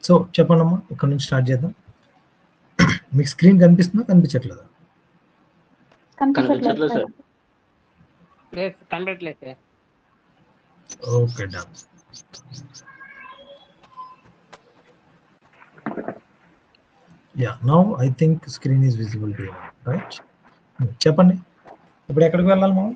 So చెప్పండి అమ్మా ఇక్కడ నుంచి స్టార్ట్ చేద్దాం మీకు స్క్రీన్ కనిపిస్తుందా కనిపించట్లేదా కనిపించట్లేదు సార్ లేదు కనబడట్లేదు sir okay done ya now I think screen is visible to right చెప్పండి ఇప్పుడు ఎక్కడికి వెళ్ళాలి మనం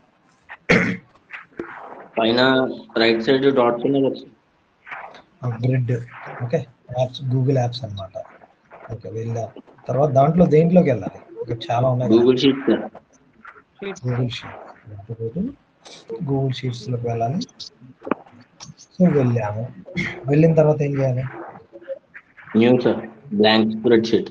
పైన రైట్ సైడ్ డాట్స్ ఉన్నాయి కదా sir grid okay apps Google apps అన్నమాట ఓకే వెళ్ళాం తర్వాత దాంట్లో దేంట్లోకి వెళ్ళాలి ఇక్కడ చాలా ఉన్నాయి కదా. Google sheet sir Google sheet Google షీట్స్లోకి వెళ్ళాలి సో వెళ్ళాము వెళ్ళిన తర్వాత ఏం చేయాలి new sir blank spreadsheet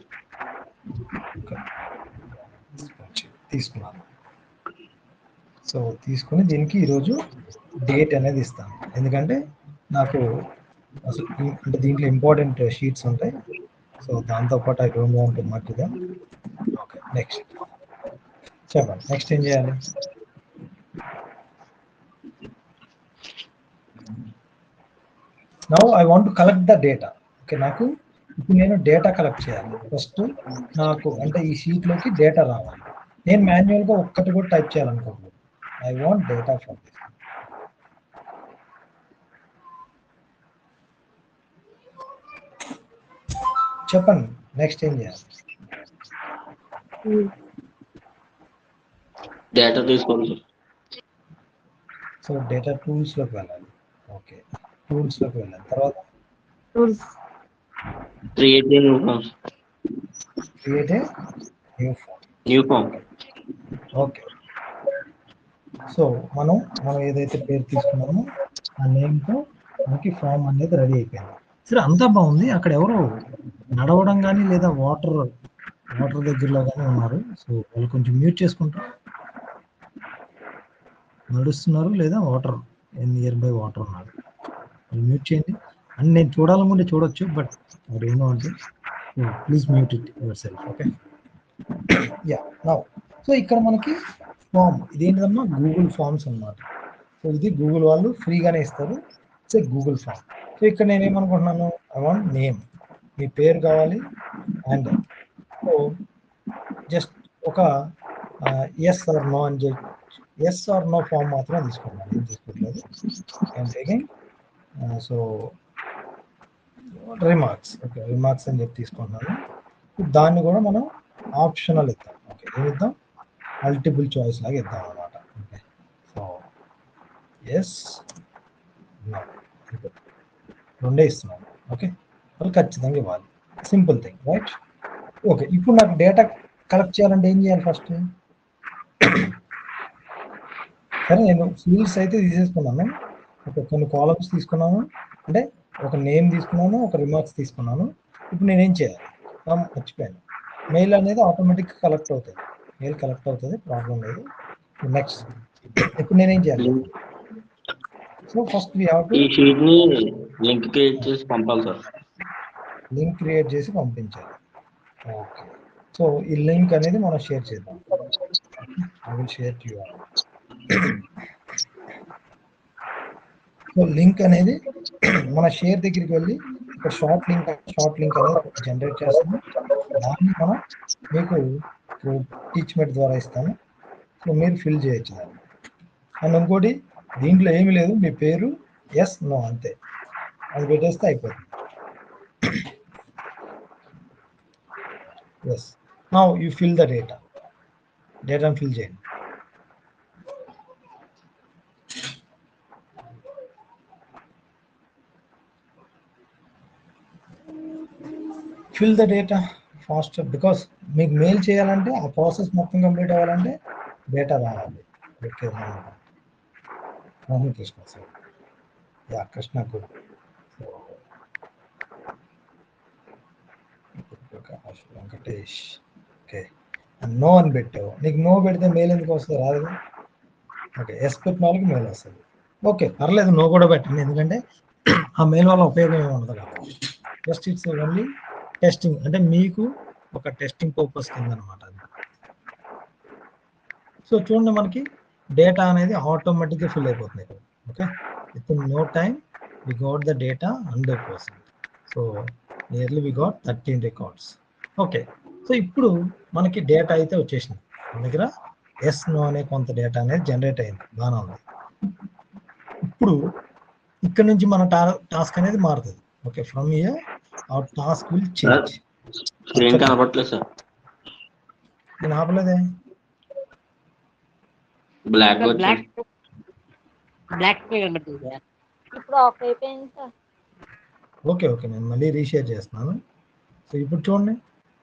తీసుకున్నాను సో తీసుకుని దీనికి ఈరోజు డేట్ అనేది ఇస్తాను ఎందుకంటే నాకు అసలు ఈ- అంటే దీంట్లో ఇంపార్టెంట్ షీట్స్ ఉంటాయి సో దాంతోపాటు ఐ డోంట్ వాంట్ మట్ దా ఓకే నెక్స్ట్ చెప్పండి నెక్స్ట్ ఏం చేయాలి now I want collect the data okay నాకు ఇప్పుడు నేను డేటా కలెక్ట్ చేయాలి ఫస్ట్ నాకు అంటే ఈ షీట్లోకి డేటా రావాలి నేను మాన్యువల్గా ఒక్కటి కూడా టైప్ చేయాలనుకోలేదు I want data for this చెప్పండి నెక్స్ట్ ఏం చేయాలి డేటా తీసుకోవాలి సార్ సో డేటా టూల్స్లోకి వెళ్ళాలి ఓకే టూల్స్లోకి వెళ్ళాలి తర్వాత tools create new form create a new form new form okay so మనం మనం ఏదైతే పేరు తీసుకున్నామో ఆ నేమ్తో మనకి ఫామ్ అనేది రెడీ అయిపోయింది సరే అంతా బాగుంది అక్కడ ఎవరో నడవడం కానీ లేదా వాటర్ వాటర్ దగ్గరలో కానీ ఉన్నారు సో వాళ్ళు కొంచెం మ్యూట్ చేసుకుంటారు నడుస్తున్నారు లేదా వాటర్ నియర్ బై వాటర్ ఉన్నారు వాళ్ళు మ్యూట్ చేయండి అండ్ నేను చూడాలనుకుంటే చూడొచ్చు బట్ మరి ఏమో అంటే please mute it yourself okay ya now so ఇక్కడ మనకి ఫామ్ ఇదేంటమ్మా గూగుల్ ఫామ్స్ అన్నమాట సో ఇది గూగుల్ వాళ్ళు ఫ్రీగానే ఇస్తారు ఇట్స్ గూగుల్ ఫామ్ సో ఇక్కడ నేను ఏమనుకుంటున్నాను ఐ వాంట్ నేమ్ మీ పేరు కావాలి అండ్ సో జస్ట్ ఒక ఎస్ ఆర్ నో అని చెప్పి ఎస్ ఆర్ నో ఫామ్ మాత్రమే తీసుకుంటాను ఏం తీసుకోవట్లేదు and again so remarks okay remarks అని చెప్పి తీసుకుంటున్నాను దాన్ని కూడా మనం ఆప్షనల్ ఇద్దాం ఓకే ఏమి ఇద్దాం మల్టిపుల్ చాయిస్ లాగా ఇద్దాం అనమాట ఓకే సో ఎస్ రెండే ఇస్తున్నాను ఓకే వాళ్ళు ఖచ్చితంగా ఇవ్వాలి సింపుల్ థింగ్ రైట్ ఓకే ఇప్పుడు నాకు డేటా కలెక్ట్ చేయాలంటే ఏం చేయాలి ఫస్ట్ సరే నేను ఫీల్డ్స్ అయితే తీసేసుకున్నాను ఒక కొన్ని కాలమ్స్ తీసుకున్నాను అంటే ఒక నేమ్ తీసుకున్నాను ఒక రిమార్క్స్ తీసుకున్నాను ఇప్పుడు నేనేం చేయాలి ఆ, మర్చిపోయాను మెయిల్ అనేది ఆటోమేటిక్ కలెక్ట్ అవుతుంది మెయిల్ కలెక్ట్ అవుతుంది ప్రాబ్లం లేదు నెక్స్ట్ ఇప్పుడు నేనేం చేయాలి so first we have to ఈ షీట్ ని లింక్ క్రియేట్ చేసి పంపాలి సార్ లింక్ క్రియేట్ చేసి పంపించాలి ఓకే సో ఈ లింక్ అనేది మనం షేర్ చేద్దాం I will share to you so link అనేది మన షేర్ దగ్గరికి వెళ్ళి ఒక షార్ట్ లింక్ షార్ట్ లింక్ అనేది జనరేట్ చేస్తాము దాన్ని మనం మీకు టీచ్మెంట్ ద్వారా ఇస్తాను సో మీరు ఫిల్ చేయొచ్చు దాన్ని అండ్ ఇంకోటి దీంట్లో ఏమీ లేదు మీ పేరు ఎస్ నో అంతే అది పెట్టేస్తే అయిపోతుంది yes now you fill the data డేటాను ఫిల్ చేయండి fill the data faster because మీకు మెయిల్ చేయాలంటే ఆ ప్రాసెస్ మొత్తం కంప్లీట్ అవ్వాలంటే డేటా రావాలి okay Mohan Krishna sir ya Krishna good Prakash Venkatesh okay no అని పెట్టావు నీకు నో పెడితే మెయిల్ ఎందుకు వస్తుంది రాదు ఓకే ఎస్ పెట్టిన వాళ్ళకి మెయిల్ వస్తుంది ఓకే పర్లేదు నో కూడా పెట్టండి ఎందుకంటే ఆ మెయిల్ వల్ల ఉపయోగం ఏమి ఉండదు కాబట్టి జస్ట్ ఇట్స్ ఓన్లీ టెస్టింగ్ అంటే మీకు ఒక టెస్టింగ్ పర్పస్ కింద అనమాట అది సో చూడండి మనకి డేటా అనేది ఆటోమేటిక్గా ఫిల్ అయిపోతుంది ఇక్కడ okay within no time we got the data hundred percent so nearly we got thirteen records okay so ఇప్పుడు మనకి డేటా అయితే వచ్చేసింది మన దగ్గర ఎస్ నో అనే కొంత డేటా అనేది జనరేట్ అయింది బాగానే ఉంది ఇప్పుడు ఇక్కడ నుంచి మన టాస్క్ అనేది మారుతుంది okay from here our task will change screen కనపట్లేదు సార్ నేను ఆపలేదే బ్లాక్ బ్లాక్ బ్లాక్ కనబడుతుంది సార్ ఇప్పుడు ఆఫ్ అయిపోయింది సార్ ఓకే ఓకే నేను మళ్ళీ రీషేర్ చేస్తున్నాను సో ఇప్పుడు చూడండి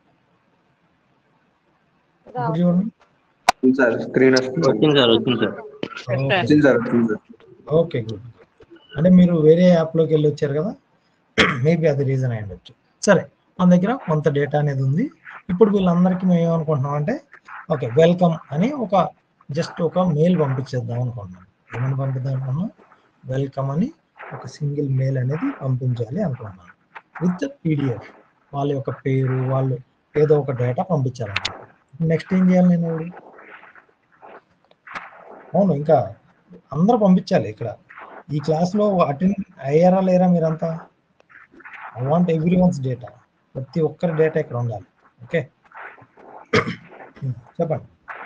ఇప్పుడు చూడండి సార్ స్క్రీన్ వస్తుంది వచ్చింది సార్ వచ్చింది సార్ ఓకే వచ్చింది సార్ వచ్చింది సార్ ఓకే గుడ్ అంటే మీరు వేరే యాప్లోకి వెళ్ళి వచ్చారు కదా మేబీ అది రీజన్ అయి ఉండొచ్చు సరే మన దగ్గర కొంత డేటా అనేది ఉంది ఇప్పుడు వీళ్ళందరికీ మేము ఏమనుకుంటున్నాం అంటే ఓకే వెల్కమ్ అని ఒక జస్ట్ ఒక మెయిల్ పంపించేద్దాం అనుకుంటున్నాం ఏమని పంపిద్దాం అనుకున్నాం వెల్కమ్ అని ఒక సింగిల్ మెయిల్ అనేది పంపించాలి అనుకుంటున్నాం విత్ పీడిఎఫ్ వాళ్ళ యొక్క పేరు వాళ్ళు ఏదో ఒక డేటా పంపించాలన్నమాట నెక్స్ట్ ఏం చేయాలి నేను ఇప్పుడు? అవును ఇంకా అందరూ పంపించాలి ఇక్కడ ఈ క్లాస్లో అటెండ్ అయ్యారా లేరా మీరంతా I want everyone's data ప్రతి ఒక్కరి డేటా ఇక్కడ ఉండాలి ఓకే చెప్పండి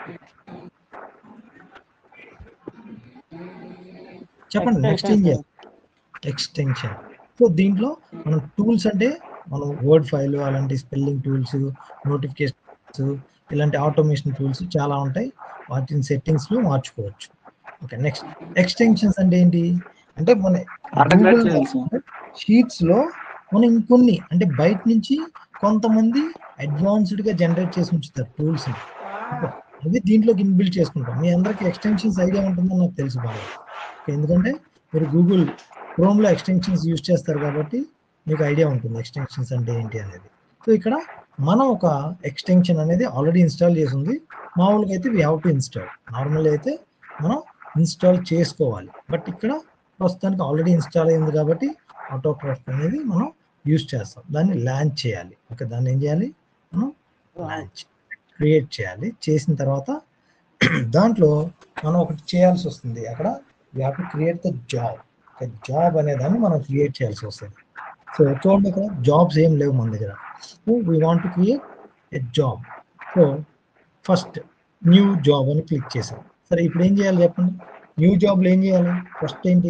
చెప్పండి నెక్స్ట్ ఏం చేయాలి ఎక్స్టెన్షన్ సో దీంట్లో మనం టూల్స్ అంటే మనం వర్డ్ ఫైల్ అలాంటి స్పెల్లింగ్ టూల్స్ నోటిఫికేషన్స్ ఇలాంటి ఆటోమేషన్ టూల్స్ చాలా ఉంటాయి వాటిని సెట్టింగ్స్ లో మార్చుకోవచ్చు ఓకే నెక్స్ట్ ఎక్స్టెన్షన్స్ అంటే ఏంటి అంటే మన షీట్స్ లో మనం ఇంకొన్ని అంటే బయట నుంచి కొంతమంది అడ్వాన్స్డ్ గా జనరేట్ చేసి ఉంచుతారు టూల్స్ అది దీంట్లోకి ఇన్బిల్డ్ చేసుకుంటాం మీ అందరికి ఎక్స్టెన్షన్స్ ఐడియా ఉంటుందని నాకు తెలుసు బాగా Okay, ఎందుకంటే మీరు గూగుల్ క్రోమ్ లో ఎక్స్టెన్షన్స్ యూజ్ చేస్తారు కాబట్టి మీకు ఐడియా ఉంటుంది ఎక్స్టెన్షన్స్ అంటే ఏంటి అనేది సో ఇక్కడ మనం ఒక ఎక్స్టెన్షన్ అనేది ఆల్రెడీ ఇన్స్టాల్ చేసి ఉంది మామూలుగా అయితే we have to install normal అయితే మనం ఇన్స్టాల్ చేసుకోవాలి బట్ ఇక్కడ ప్రస్తుతానికి ఆల్రెడీ ఇన్స్టాల్ అయింది కాబట్టి ఆటోక్రాఫ్ట్ అనేది మనం యూజ్ చేస్తాం దాన్ని లాంచ్ చేయాలి ఓకే దాన్ని ఏం చేయాలి మనం లాంచ్ క్రియేట్ చేయాలి చేసిన తర్వాత దాంట్లో మనం ఒకటి చేయాల్సి వస్తుంది అక్కడ we have to create the job job అనే దాన్ని మనం క్రియేట్ చేయాల్సి వస్తుంది సో చూడండి ఇక్కడ జాబ్స్ ఏం లేవు మన దగ్గర so we want to create a job so first new job అని క్లిక్ చేసాం సరే ఇప్పుడు ఏం చేయాలి చెప్పండి న్యూ జాబ్లో ఏం చేయాలి ఫస్ట్ ఏంటి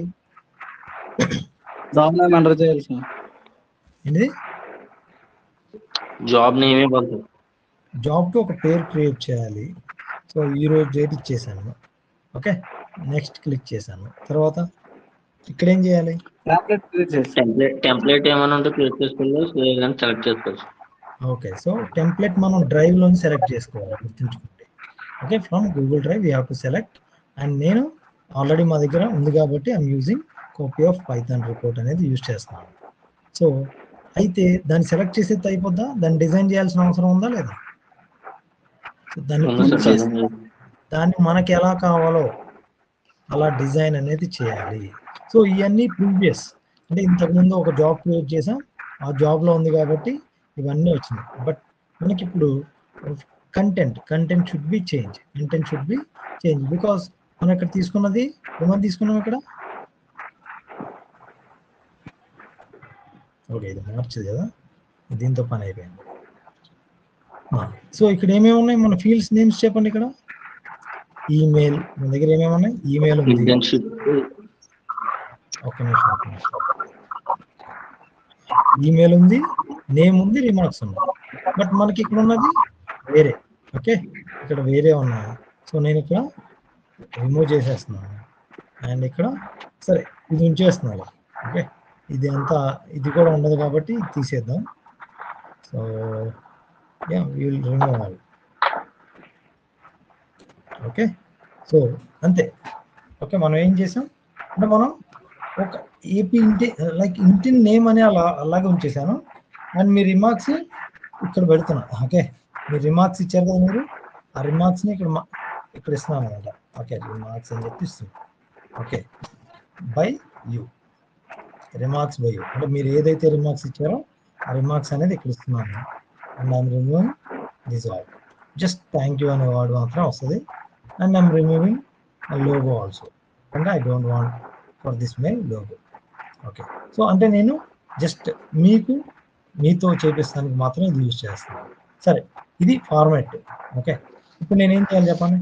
జాబ్ నేమ్ ఎంటర్ చేయాలి సార్ ఏంటిది జాబ్ నేమ్ ఇవ్వాలి జాబ్కి ఒక పేరు క్రియేట్ చేయాలి సో ఈ రోజు డేట్ ఇచ్చేసాను ఓకే నెక్స్ట్ క్లిక్ చేశాను తర్వాత ఇక్కడ ఏం చేయాలి టాబ్లెట్ క్రియేట్ చేసి టెంప్లెట్ టెంప్లెట్ ఏమైనా ఉంటే క్రియేట్ చేసుకోవచ్చు లేదంటే సెలెక్ట్ చేసుకోవచ్చు ఓకే సో టెంప్లెట్ మనం డ్రైవ్ లోని సెలెక్ట్ చేసుకోవాలి గుర్తుంచుకోండి okay from Google Drive you have to select and నేను ఆల్రెడీ మా దగ్గర ఉంది కాబట్టి I'm using copy of Python report అనేది యూజ్ చేస్తున్నాను సో అయితే దాన్ని సెలెక్ట్ చేసేది అయిపోద్దా దాన్ని డిజైన్ చేయాల్సిన అవసరం ఉందా లేదా సో దాన్ని ఉంది click సార్ చేసి దాన్ని మనకి ఎలా కావాలో అలా డిజైన్ అనేది చేయాలి సో ఇవన్నీ ప్రీవియస్ అంటే ఇంతకుముందు ఒక జాబ్ క్రియేట్ చేసాం ఆ జాబ్ లో ఉంది కాబట్టి ఇవన్నీ వచ్చినాయి బట్ మనకి ఇప్పుడు content content should be change content should be change because మనం ఇక్కడ తీసుకున్నది ఏమని తీసుకున్నాం ఇక్కడ ఓకే ఇది మార్చదు కదా దీంతో పని అయిపోయింది సో ఇక్కడ ఏమేమి ఉన్నాయి మన ఫీల్డ్స్ నేమ్స్ చెప్పండి ఇక్కడ ఈమెయిల్ మన దగ్గర ఏమేమి ఉన్నాయి ఈమెయిల్ ఉంది ఇంటర్న్షిప్ ఒక్క నిమిషం ఒక్క నిమిషం ఈమెయిల్ ఉంది నేమ్ ఉంది రిమార్క్స్ ఉన్నాయి బట్ మనకి ఇక్కడ ఉన్నది వేరే ఓకే ఇక్కడ వేరే ఉన్నాయి సో నేను ఇక్కడ రిమూవ్ చేసేస్తున్నాను అండ్ ఇక్కడ సరే ఇది ఉంచేస్తున్నాను ఓకే ఇది అంతా ఇది కూడా ఉండదు కాబట్టి ఇది తీసేద్దాం so yeah will remove all okay so అంతే ఓకే మనం ఏం చేసాం అంటే మనం ఒక ఏపీ ఇంటి లైక్ ఇంటి నేమ్ అని అలా అలాగే ఉంచేసాను అండ్ మీ రిమార్క్స్ ఇక్కడ పెడుతున్నా ఓకే మీ రిమార్క్స్ ఇచ్చారు కదా మీరు ఆ రిమార్క్స్ని ఇక్కడ మా- ఇక్కడ ఇస్తున్నాను అనమాట ఓకే రిమార్క్స్ అని చెప్పి ఇస్తున్నాను okay by you remarks by you అంటే మీరు ఏదైతే రిమార్క్స్ ఇచ్చారో ఆ రిమార్క్స్ అనేది ఇక్కడ ఇస్తున్నాను and I'm removing this all just thank you అనే వర్డ్ మాత్రం వస్తుంది and I'm removing logo also అంటే I don't want for this mail logo okay so అంటే నేను జస్ట్ మీకు మీతో చేపిస్తానికి మాత్రం ఇది యూజ్ చేస్తాను సరే ఇది ఫార్మాట్ ఓకే ఇప్పుడు నేను ఏం చేయాలి చెప్పండి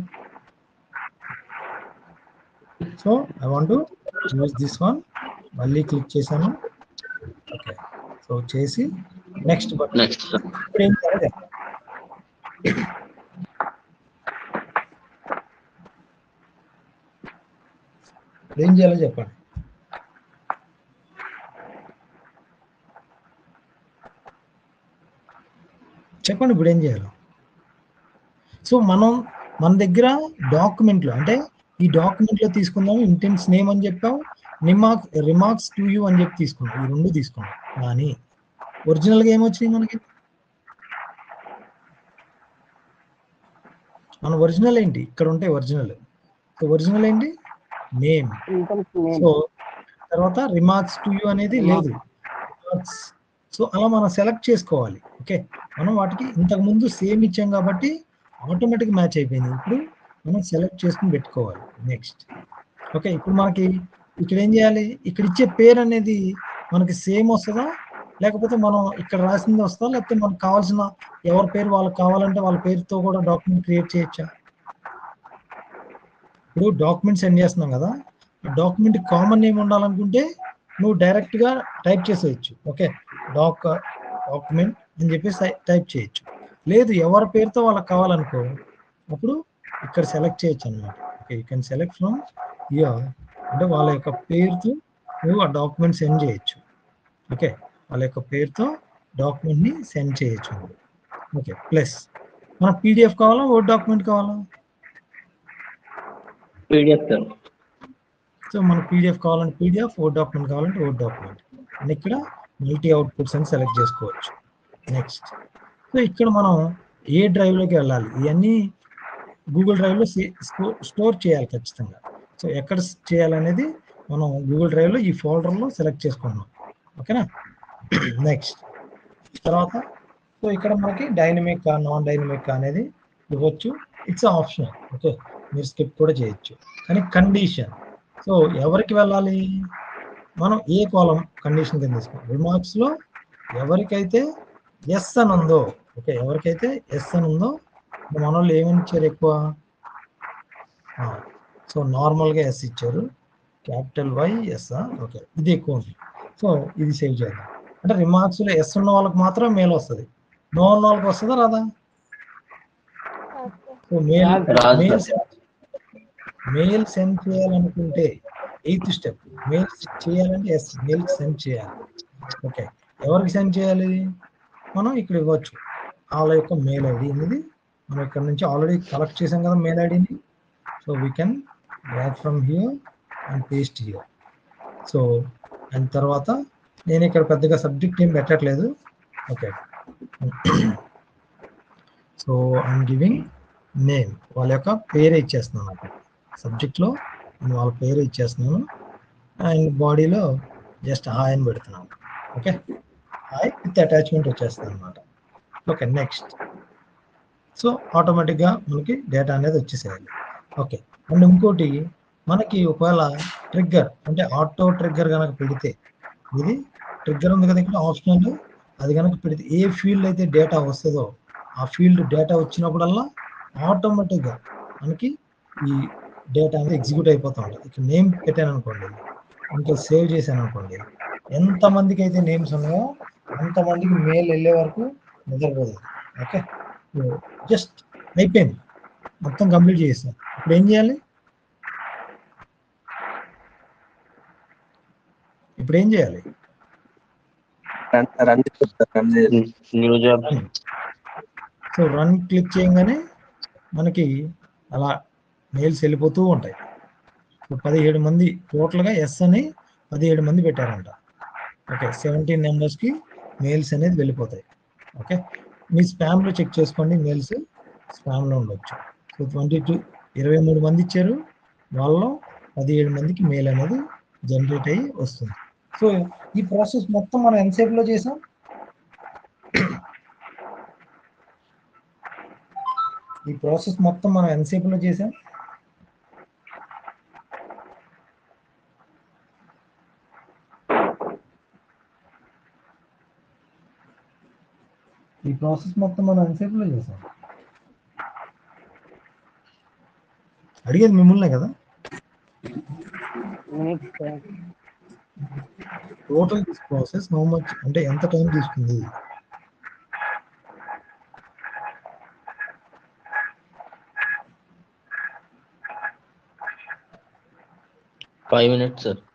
so I want to use this one మళ్ళీ క్లిక్ చేశాను ఓకే సో చేసి నెక్స్ట్ బటన్ నెక్స్ట్ సార్ ఇప్పుడు ఏం చేయాలి చెప్పండి. ఇప్పుడు ఏం చేయాలో చెప్పండి చెప్పండి ఇప్పుడు ఏం చేయాలి సో మనం మన దగ్గర డాక్యుమెంట్లో అంటే ఈ డాక్యుమెంట్లో తీసుకుందాం ఇంటెన్స్ నేమ్ అని చెప్పాం రిమార్క్ రిమార్క్స్ టు యూ అని చెప్పి తీసుకున్నాం ఈ రెండు తీసుకున్నాం కానీ ఒరిజినల్గా ఏమొచ్చింది మనకి మన ఒరిజినల్ ఏంటి ఇక్కడ ఉంటే ఒరిజినల్ సో ఒరిజినల్ ఏంటి నేమ్ సో తర్వాత రిమార్క్స్ టు యూ అనేది లేదు సో అలా మనం సెలెక్ట్ చేసుకోవాలి ఓకే మనం వాటికి ఇంతకు ముందు సేమ్ ఇచ్చాం కాబట్టి ఆటోమేటిక్ మ్యాచ్ అయిపోయింది ఇప్పుడు మనం సెలెక్ట్ చేసుకుని పెట్టుకోవాలి నెక్స్ట్ ఓకే ఇప్పుడు మనకి ఇక్కడ ఏం చేయాలి ఇక్కడ ఇచ్చే పేరు అనేది మనకి సేమ్ వస్తుందా లేకపోతే మనం ఇక్కడ రాసింది వస్తుందా లేకపోతే మనకు కావాల్సిన ఎవరి పేరు వాళ్ళకి కావాలంటే వాళ్ళ పేరుతో కూడా డాక్యుమెంట్ క్రియేట్ చేయొచ్చా ఇప్పుడు డాక్యుమెంట్ సెండ్ చేస్తున్నాం కదా డాక్యుమెంట్ కామన్ నేమ్ ఉండాలనుకుంటే నువ్వు డైరెక్ట్ గా టైప్ చేసేయచ్చు ఓకే డాక్ డాక్యుమెంట్ అని చెప్పేసి టైప్ చేయొచ్చు లేదు ఎవరి పేరుతో వాళ్ళకి కావాలనుకో అప్పుడు ఇక్కడ సెలెక్ట్ చేయొచ్చు అనమాట okay you can select from year అంటే వాళ్ళ యొక్క పేరుతో నువ్వు ఆ డాక్యుమెంట్ సెండ్ చేయొచ్చు ఓకే వాళ్ళ యొక్క పేరుతో డాక్యుమెంట్ని సెండ్ చేయొచ్చు ఓకే ప్లస్ మన పీడిఎఫ్ కావాలా వర్డ్ డాక్యుమెంట్ కావాలా పీడిఎఫ్ సార్ సో మన పీడిఎఫ్ కావాలంటే పీడిఎఫ్ వర్డ్ డాక్యుమెంట్ కావాలంటే వర్డ్ డాక్యుమెంట్ అండ్ ఇక్కడ మల్టీ అవుట్పుట్స్ అని సెలెక్ట్ చేసుకోవచ్చు నెక్స్ట్ సో ఇక్కడ మనం ఏ డ్రైవ్లోకి వెళ్ళాలి ఇవన్నీ గూగుల్ డ్రైవ్లో స్టోర్ చేయాలి ఖచ్చితంగా సో ఎక్కడ చేయాలనేది మనం గూగుల్ డ్రైవ్లో ఈ ఫోల్డర్లో సెలెక్ట్ చేసుకున్నాం ఓకేనా నెక్స్ట్ తర్వాత సో ఇక్కడ మనకి డైనమిక్ నాన్ డైనమిక్ అనేది ఇవ్వచ్చు ఇట్స్ ఆప్షన్ ఓకే మీరు స్కిప్ కూడా చేయొచ్చు కానీ కండిషన్ సో ఎవరికి వెళ్ళాలి మనం ఏ కాలం కండిషన్ కింద తీసుకుంటాం రిమార్క్స్ లో ఎవరికైతే ఎస్ అని ఉందో ఓకే ఎవరికైతే ఎస్ అని ఉందో ఇప్పుడు మన వాళ్ళు ఏమని ఇచ్చారు ఎక్కువ సో నార్మల్గా ఎస్ ఇచ్చారు క్యాపిటల్ వై ఎస్ ఓకే ఇది ఎక్కువ ఉంది సో ఇది సేవ్ చేద్దాం అంటే రిమార్క్స్ లో ఎస్ ఉన్న వాళ్ళకి మాత్రం మేల్ వస్తుంది నో ఉన్న వాళ్ళకి వస్తుందా రాదా సో మేల్ రాదు మేల్ సార్. మెయిల్ సెండ్ చేయాలనుకుంటే ఎయిత్ స్టెప్ మెయిల్ చేయాలంటే ఎస్ మెయిల్ సెండ్ చేయాలి ఓకే ఎవరికి సెండ్ చేయాలి మనం ఇక్కడ ఇవ్వచ్చు వాళ్ళ యొక్క మెయిల్ ఐడి అనేది మనం ఇక్కడ నుంచి ఆల్రెడీ కలెక్ట్ చేసాం కదా మెయిల్ ఐడిని so we can drag from here and paste here so and తర్వాత నేను ఇక్కడ పెద్దగా సబ్జెక్ట్ ఏం పెట్టట్లేదు okay so I'm giving name వాళ్ళ యొక్క పేరే ఇచ్చేస్తున్నాను అక్కడ సబ్జెక్ట్లో నేను వాళ్ళ పేరు ఇచ్చేస్తున్నాను అండ్ బాడీలో జస్ట్ హాయ్ అని పెడుతున్నాను ఓకే హాయ్ విత్ అటాచ్మెంట్ వచ్చేస్తుంది అనమాట ఓకే నెక్స్ట్ సో ఆటోమేటిక్గా మనకి డేటా అనేది వచ్చేసేయాలి ఓకే అండ్ ఇంకోటి మనకి ఒకవేళ ట్రిగ్గర్ అంటే ఆటో ట్రిగ్గర్ కనుక పెడితే ఇది ట్రిగ్గర్ ఉంది కదా ఇక్కడ ఆప్షనల్ అది కనుక పెడితే ఏ ఫీల్డ్ అయితే డేటా వస్తుందో ఆ ఫీల్డ్ డేటా వచ్చినప్పుడల్లా ఆటోమేటిక్గా మనకి ఈ డేటా అనేది ఎగ్జిక్యూట్ అయిపోతూ ఉంటుంది ఇక్కడ నేమ్ పెట్టాను అనుకోండి ఇంకా సేవ్ చేశాను అనుకోండి ఎంతమందికి అయితే నేమ్స్ ఉన్నాయో అంతమందికి మెయిల్ వెళ్ళే వరకు నిద్రపోదు ఓకే జస్ట్ అయిపోయింది మొత్తం కంప్లీట్ చేసాం ఇప్పుడు ఏం చేయాలి ఇప్పుడు ఏం చేయాలి రన్ రన్ చేస్తారు, రన్ చేయాలి new job so run click చేయగానే మనకి అలా మెయిల్స్ వెళ్ళిపోతూ ఉంటాయి సో పదిహేడు మంది టోటల్గా ఎస్ అని పదిహేడు మంది పెట్టారంట ఓకే సెవెంటీన్ నెంబర్స్కి మెయిల్స్ అనేది వెళ్ళిపోతాయి ఓకే మీ స్పామ్లో చెక్ చేసుకోండి మెయిల్స్ స్పామ్లో ఉండొచ్చు సో ట్వంటీ టూ ఇరవై మూడు మంది ఇచ్చారు వాళ్ళలో పదిహేడు మందికి మెయిల్ అనేది జనరేట్ అయ్యి వస్తుంది సో ఈ ప్రాసెస్ మొత్తం మనం ఎంతసేపులో చేసాం ఈ ప్రాసెస్ మొత్తం మనం ఎంతసేపులో చేసాం ఈ ప్రాసెస్ మొత్తం మనం ఎంతసేపులో చేసాం అడిగేది మిమ్మల్నే కదా minutes total this process how much అంటే ఎంత టైం తీసుకుంది ఫైవ్ మినిట్స్ సార్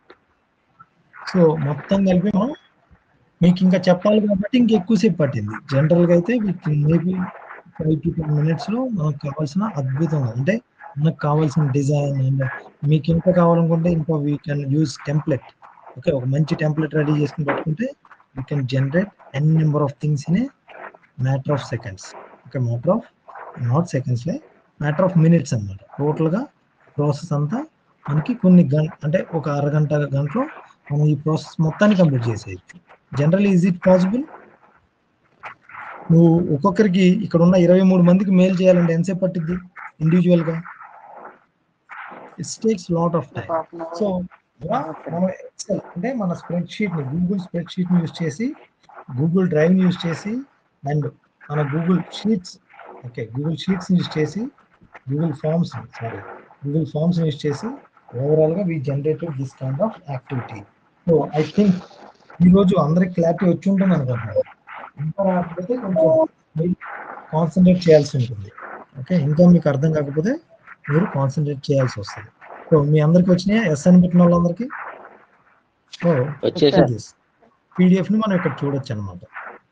సో మొత్తం కలిపి మనం మీకు ఇంకా చెప్పాలి కాబట్టి ఇంకా ఎక్కువసేపు పట్టింది జనరల్గా అయితే మేబీ ఫైవ్ టు టెన్ మినిట్స్లో మనకు కావాల్సిన అద్భుతంగా అంటే మనకు కావాల్సిన డిజైన్ అండ్ మీకు ఇంకా కావాలనుకుంటే ఇంకా we can use template okay ఒక మంచి టెంప్లెట్ రెడీ చేసుకుని పెట్టుకుంటే you can generate n number of things in a matter of seconds okay matter of not సెకండ్స్లే మ్యాటర్ ఆఫ్ మినిట్స్ అన్నమాట టోటల్గా ప్రాసెస్ అంతా మనకి కొన్ని గంట అంటే ఒక అరగంట గంటలో మనం ఈ ప్రాసెస్ మొత్తాన్ని కంప్లీట్ చేసేయచ్చు జనరల్ ఈజ్ ఇట్ పాసిబుల్ నువ్వు ఒక్కొక్కరికి ఇక్కడ ఉన్న ఇరవై మూడు మందికి మెయిల్ చేయాలంటే ఎంతసేపు పట్టింది ఇండివిజువల్గా it's takes lot of time so మనం ఎక్సెల్ అంటే మన స్ప్రెడ్ షీట్ ని గూగుల్ స్ప్రెడ్ షీట్ ని యూస్ చేసి గూగుల్ డ్రైవ్ ని యూస్ చేసి అండ్ మన Google Sheets okay Google Sheets use చేసి Google Forms sorry Google Forms use చేసి ఓవరాల్ గా we generated this kind of activity so I think ఈ రోజు అందరికి క్లారిటీ వచ్చి ఉంటుంది అనుకుంటున్నాను ఇంకా రాకపోతే కొంచెం కాన్సన్ట్రేట్ చేయాల్సి ఉంటుంది ఓకే ఇంకా మీకు అర్థం కాకపోతే మీరు కాన్సన్ట్రేట్ చేయాల్సి వస్తుంది సో మీ అందరికి వచ్చినాయా ఎస్ అని పెట్టిన వాళ్ళందరికీ సో వచ్చేసారు పీడిఎఫ్ ని మనం ఇక్కడ చూడొచ్చు అనమాట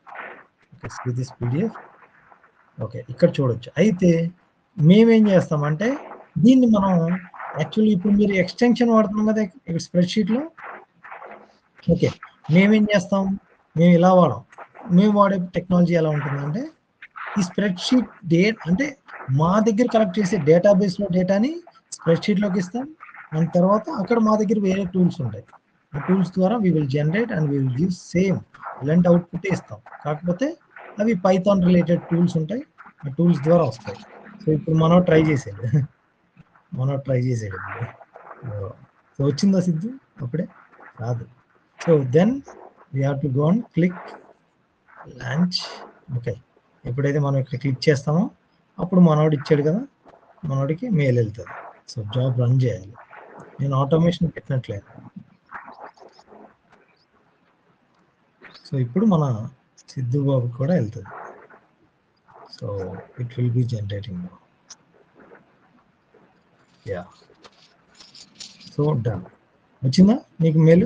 ఓకే దిస్ పీడిఎఫ్ ఓకే ఇక్కడ చూడొచ్చు అయితే మేమేం చేస్తామంటే దీన్ని మనం యాక్చువల్లీ ఇప్పుడు మీరు ఎక్స్టెన్షన్ వాడుతున్నాం కదా ఇక్కడ స్ప్రెడ్ లో ఓకే మేమేం చేస్తాం మేము ఇలా వాడాం మేము వాడే టెక్నాలజీ ఎలా ఉంటుందంటే ఈ స్ప్రెడ్ షీట్ డేట్ అంటే మా దగ్గర కలెక్ట్ చేసే డేటాబేస్ లో డేటాని స్ప్రెడ్ షీట్ లోకి ఇస్తాం అండ్ తర్వాత అక్కడ మా దగ్గర వేరే టూల్స్ ఉంటాయి ఆ టూల్స్ ద్వారా we will generate and we will give same ఇలాంటి అవుట్పుట్ ఇస్తాం కాకపోతే అవి పైథాన్ రిలేటెడ్ టూల్స్ ఉంటాయి ఆ టూల్స్ ద్వారా వస్తాయి సో ఇప్పుడు మనం ట్రై చేసేది మనం ట్రై చేసేది సో వచ్చిందా సిద్ధు అప్పుడే రాదు so then we have to go and click launch okay ఎప్పుడైతే మనం ఇక్కడ క్లిక్ చేస్తామో అప్పుడు మనోడు ఇచ్చాడు కదా మనోడికి మెయిల్ వెళ్తుంది సో జాబ్ రన్ చేయాలి నేను ఆటోమేషన్ పెట్టినట్లేదు సో ఇప్పుడు మన సిద్ధు బాబు కూడా వెళ్తుంది so it will be generating yeah so done వచ్చిందా నీకు మెయిల్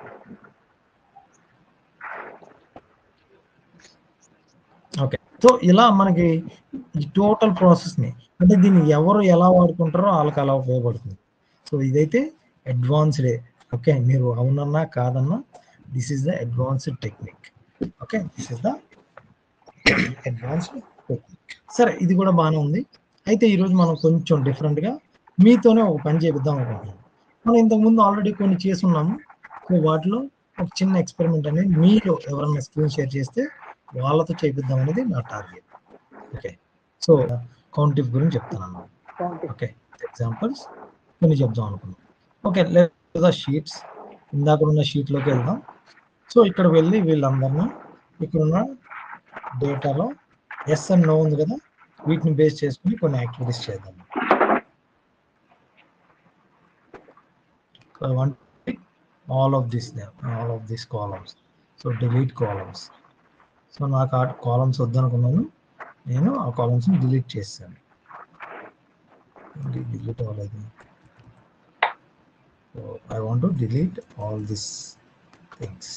ఓకే సో ఇలా మనకి ఈ టోటల్ ప్రాసెస్ని అంటే దీన్ని ఎవరు ఎలా వాడుకుంటారో వాళ్ళకి అలా ఉపయోగపడుతుంది సో ఇదైతే అడ్వాన్స్డే ఓకే మీరు అవునన్నా కాదన్నా this is the advanced technique okay this is the advanced technique సరే ఇది కూడా బాగానే ఉంది అయితే ఈరోజు మనం కొంచెం డిఫరెంట్గా మీతోనే ఒక పని చేపిద్దాం అనుకుంటున్నాం మనం ఇంతకుముందు ఆల్రెడీ కొన్ని చేసి ఉన్నాము సో వాటిలో ఒక చిన్న ఎక్స్పెరిమెంట్ అనేది మీరు ఎవరైనా స్క్రీన్ షేర్ చేస్తే వాళ్ళతో చేపిద్దాం అనేది నా టార్గెట్ ఓకే సో కౌంటిఫ్ గురించి చెప్తాను అన్నమాట ఓకే ఎగ్జాంపుల్స్ కొన్ని చెప్దాం అనుకున్నాం ఓకే లేదా షీట్స్ ఇందాక ఉన్న షీట్లోకి వెళ్దాం సో ఇక్కడ వెళ్ళి వీళ్ళందరినీ ఇక్కడున్న డేటాలో ఎస్ అండ్ నో ఉంది కదా వీటిని బేస్ చేసుకుని కొన్ని యాక్టివిటీస్ చేద్దాం I want all of this there, all of these columns. So delete columns. So నాకు ఆ కాలమ్స్ వద్దనుకున్నాను నేను ఆ కాలమ్స్ని డిలీట్ చేశాను డిలీట్ అవ్వలేదు so I want to delete all this things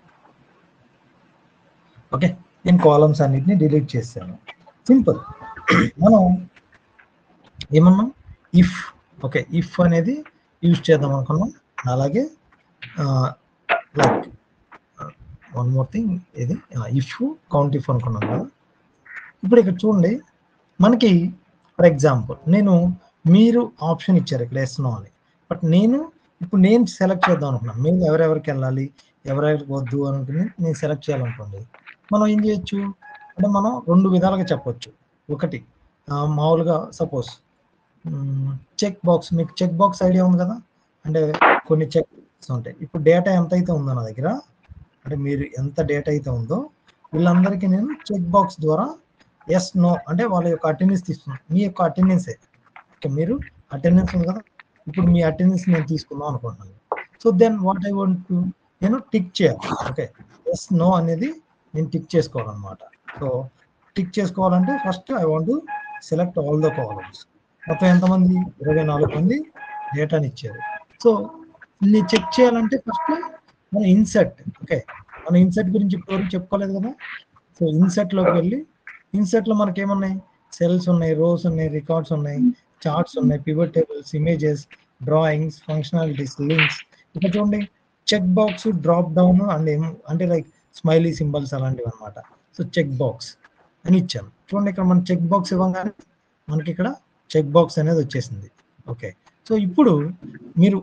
okay నేను కాలమ్స్ అన్నిటిని డిలీట్ చేశాను సింపుల్ మనం ఏమన్నాం ఇఫ్ ఓకే ఇఫ్ అనేది యూజ్ చేద్దాం అనుకున్నాం అలాగే లైక్ వన్ మోర్ థింగ్ ఇది ఇఫ్ కౌంట్ ఇఫ్ అనుకున్నాం కదా ఇప్పుడు ఇక్కడ చూడండి మనకి ఫర్ ఎగ్జాంపుల్ నేను మీరు ఆప్షన్ ఇచ్చారు ఇక్కడ వేస్తున్నాం అని బట్ నేను ఇప్పుడు నేను సెలెక్ట్ చేద్దాం అనుకున్నాను మేము ఎవరెవరికి వెళ్ళాలి ఎవరెవరికి వద్దు అనుకుని నేను సెలెక్ట్ చేయాలనుకోండి మనం ఏం చేయొచ్చు అంటే మనం రెండు విధాలుగా చెప్పొచ్చు ఒకటి ఆ, మామూలుగా సపోజ్ చెక్ బాక్స్ మీకు చెక్ బాక్స్ ఐడియా ఉంది కదా అంటే కొన్ని చెక్ ఉంటాయి ఇప్పుడు డేటా ఎంత అయితే ఉందో నా దగ్గర అంటే మీరు ఎంత డేటా అయితే ఉందో వీళ్ళందరికీ నేను చెక్ బాక్స్ ద్వారా ఎస్ నో అంటే వాళ్ళ యొక్క అటెండెన్స్ తీసుకున్నాను మీ యొక్క అటెండెన్సే ఓకే మీరు అటెండెన్స్ ఉంది కదా ఇప్పుడు మీ అటెండెన్స్ నేను తీసుకుందాం అనుకుంటున్నాను so then what I want to నేను టిక్ చేయాలి ఓకే ఎస్ నో అనేది నేను టిక్ చేసుకోవాలన్నమాట సో టిక్ చేసుకోవాలంటే first I want to select all the columns మొత్తం ఎంతమంది ఇరవై నాలుగు మంది డేటాని ఇచ్చారు సో నేను చెక్ చేయాలంటే ఫస్ట్ మన ఇన్సెట్ ఓకే మన ఇన్సెట్ గురించి ఇప్పటివరకు చెప్పుకోలేదు కదా సో ఇన్సెట్ లోకి వెళ్ళి ఇన్సెట్ లో మనకి ఏమున్నాయి సెల్స్ ఉన్నాయి రోస్ ఉన్నాయి రికార్డ్స్ ఉన్నాయి చార్ట్స్ ఉన్నాయి pivot tables images drawings functionalities links ఇక్కడ చూడండి check box drop down and ఏం అంటే లైక్ స్మైలీ సింబల్స్ అలాంటివి అనమాట సో చెక్ బాక్స్ అని ఇచ్చాను చూడండి ఇక్కడ మనం చెక్ బాక్స్ ఇవ్వగానే మనకి ఇక్కడ చెక్ బాక్స్ అనేది వచ్చేసింది ఓకే సో ఇప్పుడు మీరు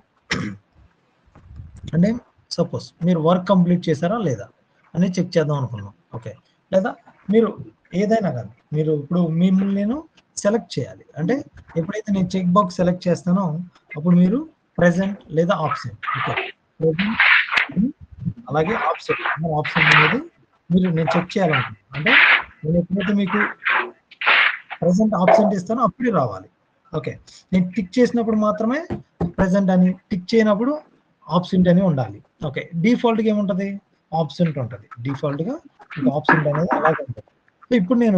అంటే సపోజ్ మీరు వర్క్ కంప్లీట్ చేశారా లేదా అనేది చెక్ చేద్దాం అనుకున్నాం ఓకే లేదా మీరు ఏదైనా కానీ మీరు ఇప్పుడు మిమ్మల్ని నేను సెలెక్ట్ చేయాలి అంటే ఎప్పుడైతే నేను చెక్ బాక్స్ సెలెక్ట్ చేస్తానో అప్పుడు మీరు ప్రెసెంట్ లేదా ఆప్షన్ ఓకే అలాగే ఆప్షన్ ఆప్షన్ అనేది మీరు నేను చెక్ చేయాలనుకుంటున్నాను అంటే నేను ఎప్పుడైతే మీకు ప్రెసెంట్ ఆప్షన్ ఇస్తానో అప్పుడే రావాలి ఓకే నేను టిక్ చేసినప్పుడు మాత్రమే ప్రెసెంట్ అని టిక్ చేయనప్పుడు ఆప్షెంట్ అని ఉండాలి ఓకే డిఫాల్ట్గా ఏముంటుంది ఆప్షెంట్ ఉంటుంది డిఫాల్ట్గా ఆప్షెంట్ అనేది అలాగే ఉంటుంది సో ఇప్పుడు నేను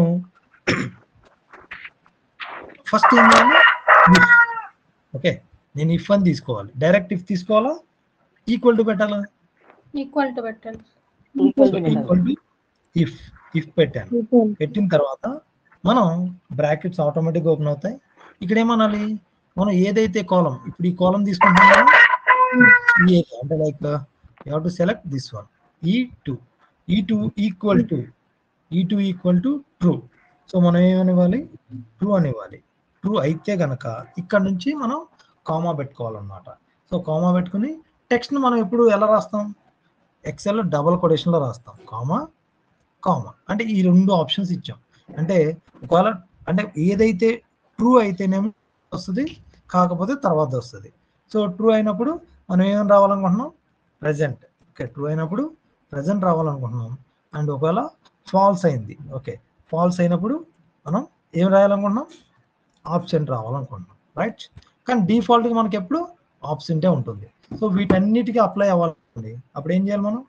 ఫస్ట్ ఏం చేయాలి ఓకే నేను ఇఫ్ అని తీసుకోవాలి డైరెక్ట్ ఇఫ్ తీసుకోవాలా ఈక్వల్ టు పెట్టాలా ఈక్వల్ టు పెట్టాలి ఈక్వల్ టు ఇఫ్ ఇఫ్ పెట్టాను పెట్టిన తర్వాత మనం బ్రాకెట్స్ ఆటోమేటిక్గా ఓపెన్ అవుతాయి ఇక్కడ ఏమనాలి మనం ఏదైతే కాలం ఇప్పుడు ఈ కాలం తీసుకుంటున్నామో ఈ అంటే like you to select this one E two E two equal to E two equal to true so మనం ఏమనివ్వాలి ట్రూ అనివ్వాలి ట్రూ అయితే గనక ఇక్కడ నుంచి మనం కామా పెట్టుకోవాలన్నమాట సో కామా పెట్టుకుని టెక్స్ట్ని మనం ఎప్పుడు ఎలా రాస్తాం ఎక్సెల్ డబల్ కొటేషన్లో రాస్తాం కామా కామా అంటే ఈ రెండు ఆప్షన్స్ ఇచ్చాం అంటే ఒకవేళ అంటే ఏదైతే ట్రూ అయితేనేమో వస్తుంది కాకపోతే తర్వాత వస్తుంది సో ట్రూ అయినప్పుడు మనం ఏమని రావాలనుకుంటున్నాం ప్రజెంట్ ఓకే ట్రూ అయినప్పుడు ప్రజెంట్ రావాలనుకుంటున్నాం అండ్ ఒకవేళ ఫాల్స్ అయింది ఓకే ఫాల్స్ అయినప్పుడు మనం ఏం రాయాలనుకుంటున్నాం ఆప్షన్ రావాలనుకుంటున్నాం రైట్ కానీ డిఫాల్ట్గా మనకి ఎప్పుడు ఆప్షన్టే ఉంటుంది సో వీటన్నిటికీ అప్లై అవ్వాలండి అప్పుడు ఏం చేయాలి మనం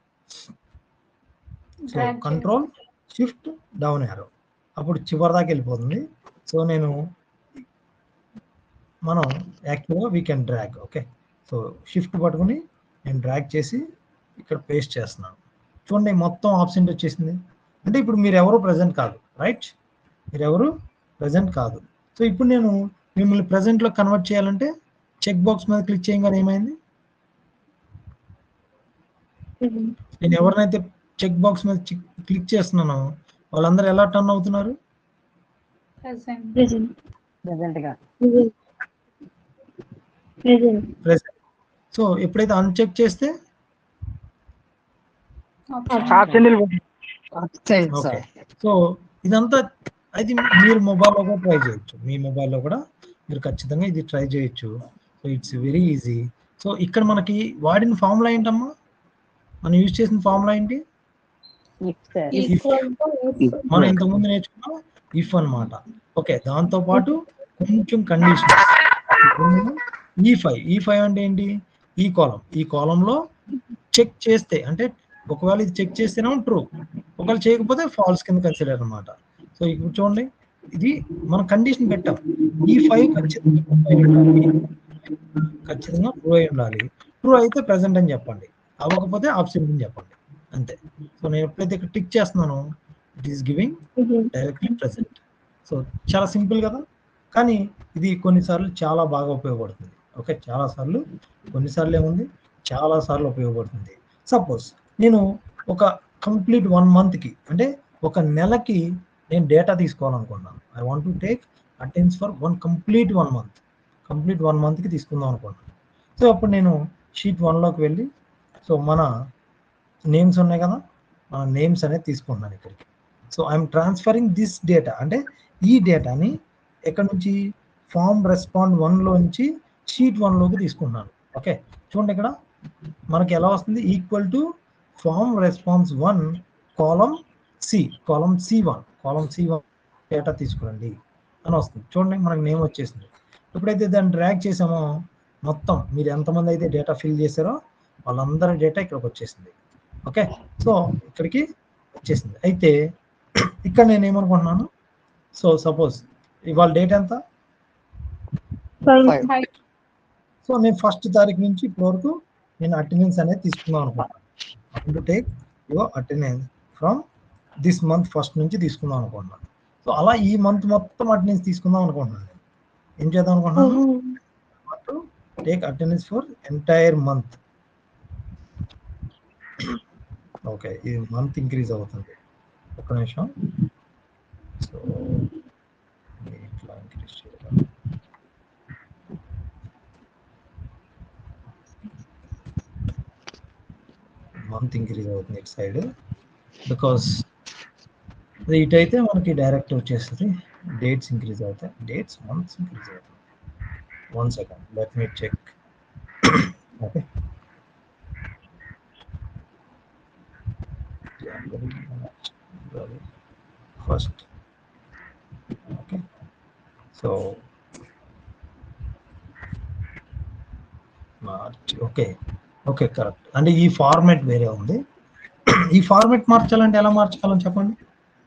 so Drag control shift down arrow అప్పుడు చివరి దాకా వెళ్ళిపోతుంది సో నేను మనం యాక్చువల్గా we can drag okay so shift పట్టుకుని నేను డ్రాగ్ చేసి ఇక్కడ పేస్ట్ చేస్తున్నాను చూడండి మొత్తం ఆప్షన్ వచ్చేసింది అంటే ఇప్పుడు మీరు ఎవరు ప్రజెంట్ కాదు రైట్ మీరు ఎవరు ప్రజెంట్ కాదు సో ఇప్పుడు నేను మిమ్మల్ని ప్రజెంట్లో కన్వర్ట్ చేయాలంటే చెక్ బాక్స్ మీద క్లిక్ చేయగానే ఏమైంది నేను ఎవరినైతే చెక్ బాక్స్ మీద క్లిక్ చేస్తున్నానో వాళ్ళందరూ ఎలా టర్న్ అవుతున్నారు ప్రెసెంట్ గా ప్రెసెంట్ సో ఎప్పుడైతే అన్చెక్ చేస్తే ఓకే సో ఇదంతా అది మీరు మొబైల్లో కూడా ట్రై చేయొచ్చు మీ మొబైల్లో కూడా మీరు ఖచ్చితంగా ఇది ట్రై చేయొచ్చు so it's very easy so ఇక్కడ మనకి వాడిన ఫార్ములా ఏంటమ్మా మనం యూజ్ చేసిన ఫార్ములా ఏంటి ఈక్వల్ మనం ఇంతకుముందు నేర్చుకున్నాం ఇఫ్ అన్నమాట ఓకే దాంతో పాటు కొంచెం కండిషన్ ఈ ఫైవ్ ఈ ఫైవ్ అంటే ఏంటి ఈ కాలం ఈ కాలంలో చెక్ చేస్తే అంటే ఒకవేళ ఇది చెక్ చేస్తేనేమో ట్రూ ఒకవేళ చేయకపోతే ఫాల్స్ కింద కన్సిడర్ అనమాట సో ఇప్పుడు చూడండి ఇది మనం కండిషన్ పెట్టాం ఈ ఫైవ్ ఖచ్చితంగా true అయి ఉండాలి. ఖచ్చితంగా ట్రూ అయి ఉండాలి ట్రూ అయితే ప్రెసెంట్ అని చెప్పండి అవ్వకపోతే ఆబ్సెంట్ అని చెప్పండి అంతే సో నేను ఎప్పుడైతే ఇక్కడ టిక్ చేస్తున్నానో it is giving directly present so చాలా సింపుల్ కదా కానీ ఇది కొన్నిసార్లు చాలా బాగా ఉపయోగపడుతుంది ఓకే చాలా సార్లు కొన్నిసార్లు ఏముంది చాలా సార్లు ఉపయోగపడుతుంది సపోజ్ నేను ఒక కంప్లీట్ వన్ మంత్కి అంటే ఒక నెలకి నేను డేటా తీసుకోవాలనుకుంటున్నాను I want to take attendance for one complete one month complete one మంత్కి తీసుకుందాం అనుకుంటున్నాను సో అప్పుడు నేను షీట్ వన్లోకి వెళ్ళి సో మన నేమ్స్ ఉన్నాయి కదా మన నేమ్స్ అనేది తీసుకుంటున్నాను ఇక్కడికి so I'm transferring this data అంటే ఈ డేటాని ఎక్కడ నుంచి ఫామ్ రెస్పాండ్ వన్లో నుంచి షీట్ వన్లోకి తీసుకుంటున్నాను ఓకే చూడండి ఇక్కడ మనకి ఎలా వస్తుంది equal to form response one column C column C one column C one data తీసుకురండి అని వస్తుంది చూడండి మనకు నేమ్ వచ్చేసింది ఎప్పుడైతే దాన్ని డ్రాగ్ చేసామో మొత్తం మీరు ఎంతమంది అయితే డేటా ఫిల్ చేశారో వాళ్ళందరి డేటా ఇక్కడికి వచ్చేసింది ఓకే సో ఇక్కడికి వచ్చేసింది అయితే ఇక్కడ నేను ఏమనుకుంటున్నాను సో సపోజ్ ఇవాళ డేట్ ఎంత ఫైవ్ సో నేను ఫస్ట్ తారీఖు నుంచి ఇప్పటి వరకు నేను అటెండెన్స్ అనేది తీసుకుందాం అనుకుంటున్నాను to take your attendance from this month first నుంచి తీసుకుందాం అనుకుంటున్నాను సో అలా ఈ మంత్ మొత్తం అటెండెన్స్ తీసుకుందాం అనుకుంటున్నాను నేను ఏం చేద్దాం అనుకుంటున్నాను take attendance for entire month okay ఇది మంత్ ఇంక్రీజ్ అవుతుంది ఒక్క నిమిషం సో ఇట్లా ఇంక్రీజ్ చేయాలి మంత్ ఇంక్రీజ్ అవుతుంది ఇటు సైడ్ బికాస్ ఇటు అయితే మనకి డైరెక్ట్ వచ్చేస్తుంది డేట్స్ ఇంక్రీజ్ అవుతాయి డేట్స్ మంత్స్ ఇంక్రీజ్ అవుతాయి one second let me check okay first okay so March okay okay correct అంటే ఈ ఫార్మాట్ వేరే ఉంది ఈ ఫార్మాట్ మార్చాలంటే ఎలా మార్చగలం చెప్పండి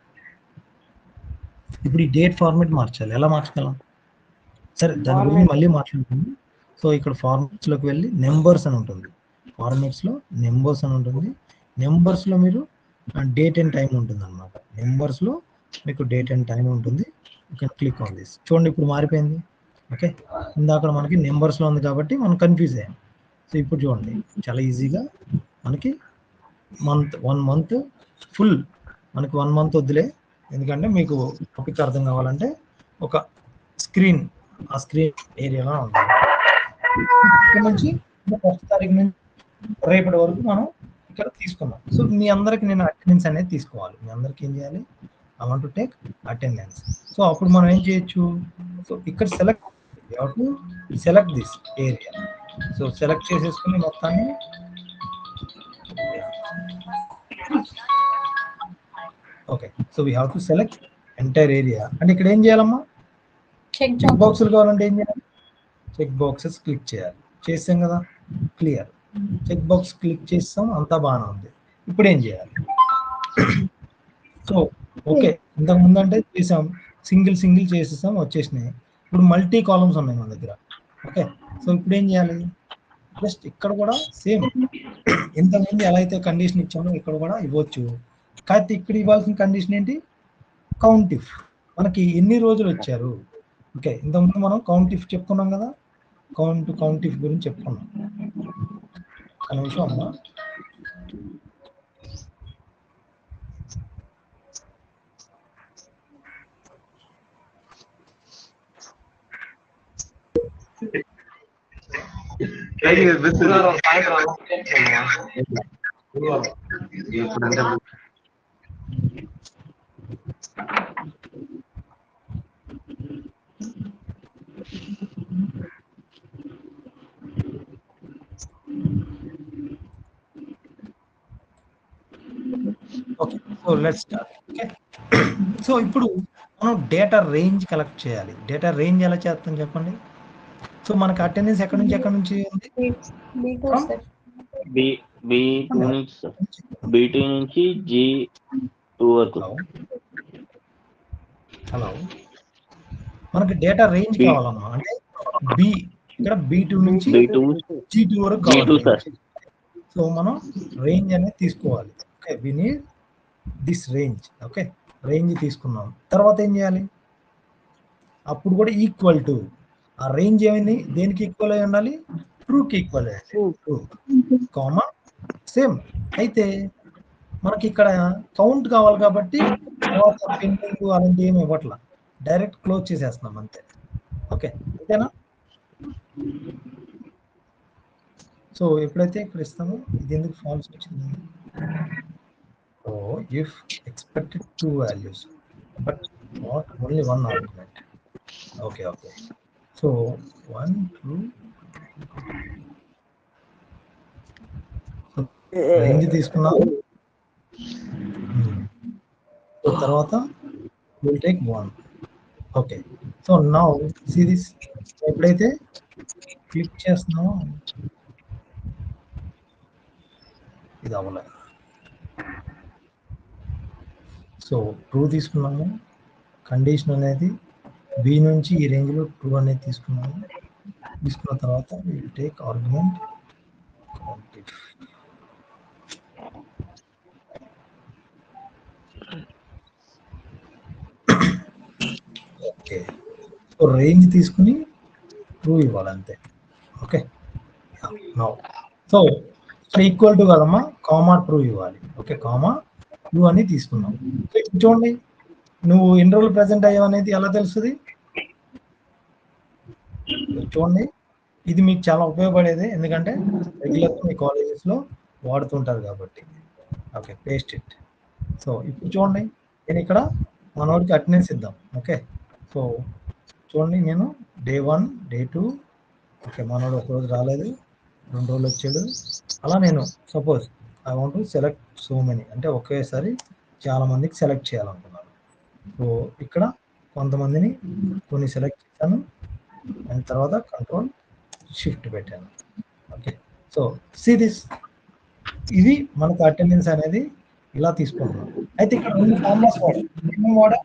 ఇప్పుడు ఈ డేట్ ఫార్మాట్ మార్చాలి ఎలా మార్చగలం సరే దాని గురించి మళ్ళీ మాట్లాడుకుందాం సో ఇక్కడ ఫార్మాట్స్ లోకి వెళ్ళి నెంబర్స్ అని ఉంటుంది ఫార్మాట్స్ లో నెంబర్స్ అని ఉంటుంది నెంబర్స్ లో మీరు డేట్ అండ్ టైం ఉంటుంది అనమాట నెంబర్స్ లో మీకు డేట్ అండ్ టైం ఉంటుంది యూ క్లిక్ ఆన్ దిస్ చూడండి ఇప్పుడు మారిపోయింది ఓకే ఇందాక మనకి నెంబర్స్ లో ఉంది కాబట్టి మనం కన్ఫ్యూజ్ అయ్యాం సో ఇప్పుడు చూడండి చాలా ఈజీగా మనకి మంత్ వన్ మంత్ ఫుల్ మనకి వన్ మంత్ వద్దులే ఎందుకంటే మీకు టాపిక్ అర్థం కావాలంటే ఒక స్క్రీన్ ఆ స్క్రీన్ ఏరియాలో ఉంది ఇక్కడ నుంచి ఫస్ట్ తారీఖు నుంచి రేపటి వరకు మనం ఇక్కడ తీసుకున్నాం సో మీ అందరికి నేను అటెండెన్స్ అనేది తీసుకోవాలి మీ అందరికి ఏం చేయాలి I want to take attendance so అప్పుడు మనం ఏం చేయొచ్చు సో ఇక్కడ select to select this area so select చేసేసుకుని మొత్తాన్ని okay so we have to select entire area అంటే ఇక్కడ ఏం చేయాలమ్మా చెక్ చెక్ బాక్సులు కావాలంటే ఏం చేయాలి చెక్ బాక్సెస్ క్లిక్ చేయాలి చేసాం కదా క్లియర్ చెక్ బాక్స్ క్లిక్ చేస్తాం అంతా బాగానే ఉంది ఇప్పుడు ఏం చేయాలి సో ఓకే ఇంతకు ముందు అంటే చేసాం సింగిల్ సింగిల్ చేసేసాం వచ్చేసినాయి ఇప్పుడు మల్టీ కాలమ్స్ ఉన్నాయి మన దగ్గర ఓకే సో ఇప్పుడు ఏం చేయాలి జస్ట్ ఇక్కడ కూడా సేమ్ ఇంతకుముందు ఎలా అయితే కండిషన్ ఇచ్చామో ఇక్కడ కూడా ఇవ్వచ్చు కాకపోతే ఇక్కడ ఇవ్వాల్సిన కండిషన్ ఏంటి కౌంట్ ఇఫ్ మనకి ఎన్ని రోజులు వచ్చారు ఓకే ఇంతకుముందు మనం కౌంట్ ఇఫ్ చెప్పుకున్నాం కదా కౌంట్ కౌంట్ ఇఫ్ గురించి చెప్పుకున్నాం ఒక నిమిషం అమ్మా okay so let's start okay so ఇప్పుడు మనం డేటా రేంజ్ కలెక్ట్ చేయాలి డేటా రేంజ్ ఎలా చేస్తాం చెప్పండి సో మనకి అటెండెన్స్ ఎక్కడి నుంచి ఎక్కడి నుంచి ఉంది B two From? Sir B B two నుంచి సార్ బి టూ నుంచి జి టూ వరకు హలో హలో మనకి డేటా రేంజ్ B. కావాలమ్మా అంటే బి ఇక్కడ బి టూ నుంచి బి టూ జీ టూ వరకు G2 కావాలి sir. సో మనం రేంజ్ అనేది తీసుకోవాలి okay we need this range okay range తీసుకున్నాం తర్వాత ఏం చేయాలి అప్పుడు కూడా ఈక్వల్ టు ఆ రేంజ్ ఏమైంది దేనికి ఈక్వల్ అయి ఉండాలి ట్రూకి ఈక్వల్ అయ్యాలి ట్రూ కామా సేమ్ అయితే మనకి ఇక్కడ కౌంట్ కావాలి కాబట్టి తర్వాత పెండింగ్ అలాంటి ఏమి ఇవ్వట్లా డైరెక్ట్ క్లోజ్ చేసేస్తున్నాం అంతే ఓకే అంతేనా సో ఎప్పుడైతే ఇక్కడ ఇస్తామో ఇది ఎందుకు ఫాల్స్ వచ్చింది so if expected two values but not only one argument okay okay so one two range తీసుకున్నాం తర్వాత will take one okay so now see this ఎప్పుడైతే క్లిక్ చేస్తున్నామో ఇది అవ్వలేదు సో ట్రూ తీసుకున్నాము కండిషన్ అనేది బి నుంచి ఈ రేంజ్లో ట్రూ అనేది తీసుకున్నాము తీసుకున్న తర్వాత will take argument okay so range తీసుకుని ట్రూ ఇవ్వాలి అంతే ఓకే నో సో ఇక్కడ ఈక్వల్ టు కదమ్మా కామా ట్రూ ఇవ్వాలి ఓకే కామా ట్రూ అని తీసుకున్నాం సో ఇప్పుడు చూడండి నువ్వు ఎన్ని రోజులు ప్రజెంట్ అయ్యావు అనేది ఎలా తెలుస్తుంది చూడండి ఇది మీకు చాలా ఉపయోగపడేది ఎందుకంటే రెగ్యులర్ మీ colleges లో వాడుతుంటారు కాబట్టి ఓకే పేస్ట్ ఇట్ సో ఇప్పుడు చూడండి నేను ఇక్కడ మనోడికి అటెండెన్స్ ఇద్దాం ఓకే సో చూడండి నేను day one day two okay మనోడు ఒక రోజు రాలేదు రెండు రోజులు వచ్చాడు అలా నేను suppose I want to select so many అంటే ఒకేసారి చాలా మందికి సెలెక్ట్ చేయాలనుకున్నాను సో ఇక్కడ కొంతమందిని కొన్ని సెలెక్ట్ చేశాను అండ్ తర్వాత కంట్రోల్ షిఫ్ట్ పెట్టాను ఓకే సో సి దిస్ ఇది మనకు అటెండెన్స్ అనేది ఇలా తీసుకుంటున్నాం అయితే ఇక్కడ రెండు ఫార్ములాస్ వాడాం ఏమేమి వాడా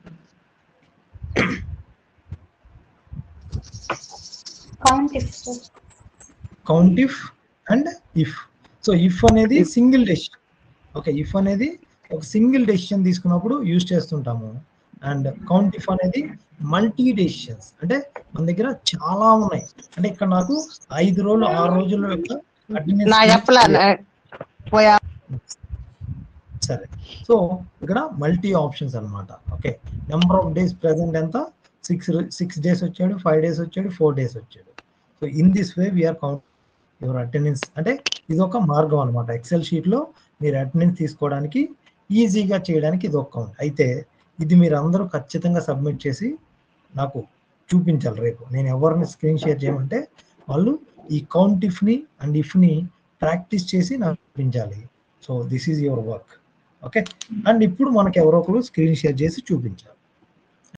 count if count if and if so if అనేది సింగిల్ డెసిషన్ ఓకే ఇఫ్ అనేది ఒక సింగిల్ డెసిషన్ తీసుకున్నప్పుడు యూజ్ చేస్తుంటాము అండ్ కౌంట్ ఇఫ్ అనేది మల్టీ డెసిషన్స్ అంటే మన దగ్గర చాలా ఉన్నాయి అంటే ఇక్కడ నాకు ఐదు రోజులు ఆరు రోజుల యొక్క నా చెప్పలే attendance పోయా సరే సో ఇక్కడ మల్టీ ఆప్షన్స్ అన్నమాట okay number of days present ఎంత సిక్స్ సిక్స్ డేస్ వచ్చాడు ఫైవ్ డేస్ వచ్చాడు ఫోర్ డేస్ వచ్చాడు so in this way we are count your attendance అంటే ఇది ఒక మార్గం అనమాట ఎక్సెల్ షీట్లో మీరు అటెండెన్స్ తీసుకోవడానికి ఈజీగా చేయడానికి ఇది ఒక కౌంట్ అయితే ఇది మీరు అందరూ ఖచ్చితంగా సబ్మిట్ చేసి నాకు చూపించాలి రేపు నేను ఎవరిని స్క్రీన్ షేర్ చేయమంటే వాళ్ళు ఈ కౌంట్ ఇఫ్ని అండ్ ఇఫ్ని ప్రాక్టీస్ చేసి నాకు చూపించాలి so this is your work okay and ఇప్పుడు మనకి ఎవరో ఒకరు స్క్రీన్ షేర్ చేసి చూపించాలి